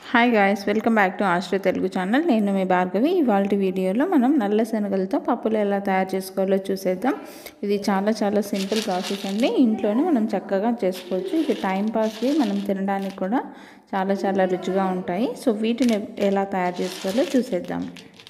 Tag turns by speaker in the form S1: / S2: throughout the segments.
S1: hi guys welcome back to Ashraya Telugu channel నేను మీ భార్గవి ఇవాళ వీడియోలో మనం నల్ల శనగలతో పప్పులు ఎలా తయారు చేసుకోవాలో చూసేద్దాం ఇది చాలా చాలా సింపుల్ ప్రాసెస్ అండి ఇంట్లోనే మనం చక్కగా చేసుకోవచ్చు ఇది టైం పాస్కి మనం తినడానికి కూడా చాలా చాలా రుచిగా ఉంటాయి సో వీటిని ఎలా తయారు చేసుకోవాలో చూసేద్దాం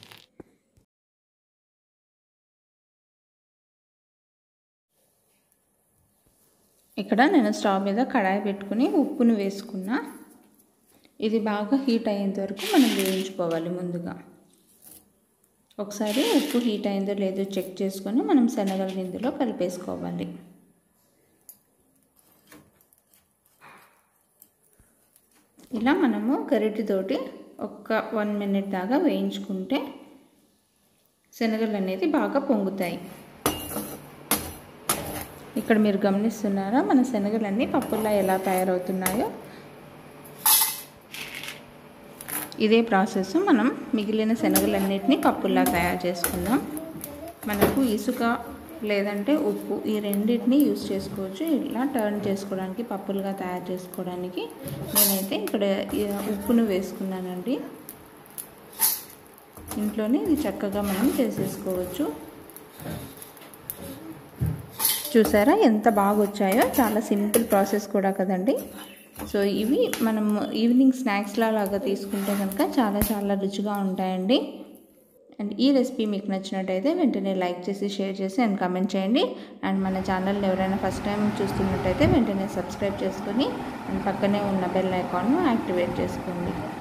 S1: ఇక్కడ నేను స్టవ్ మీద కడాయి పెట్టుకుని ఉప్పును వేసుకున్నా ఇది బాగా హీట్ అయ్యేంత వరకు మనం వేయించుకోవాలి ముందుగా ఒకసారి ఉప్పు హీట్ అయిందో లేదో చెక్ చేసుకొని మనం శనగల గింజలో కలిపేసుకోవాలి ఇలా మనము గరిటితోటి ఒక వన్ మినిట్ దాకా వేయించుకుంటే శనగలు అనేది బాగా పొంగుతాయి ఇక్కడ మీరు గమనిస్తున్నారా మన శనగలన్నీ పప్పుల్లా ఎలా తయారవుతున్నాయో ఇదే ప్రాసెస్ మనం మిగిలిన శనగలన్నిటినీ పప్పుల్లా తయారు చేసుకుందాం మనకు ఇసుక లేదంటే ఉప్పు ఈ రెండింటిని యూస్ చేసుకోవచ్చు ఇలా టర్న్ చేసుకోవడానికి పప్పులుగా తయారు చేసుకోవడానికి నేనైతే ఇక్కడ ఉప్పును వేసుకున్నానండి ఇంట్లోనే ఇది చక్కగా మనం చేసేసుకోవచ్చు చూసారా ఎంత బాగా వచ్చాయో చాలా సింపుల్ ప్రాసెస్ కూడా కదండి సో ఇవి మనం ఈవినింగ్ స్నాక్స్లా లాగా తీసుకుంటే కనుక చాలా చాలా రుచిగా ఉంటాయండి అండ్ ఈ రెసిపీ మీకు నచ్చినట్టయితే వెంటనే లైక్ చేసి షేర్ చేసి అండ్ కామెంట్ చేయండి అండ్ మన ఛానల్ని ఎవరైనా ఫస్ట్ టైం చూస్తున్నట్టయితే వెంటనే సబ్స్క్రైబ్ చేసుకొని అండ్ పక్కనే ఉన్న బెల్ ఐకాన్ను యాక్టివేట్ చేసుకోండి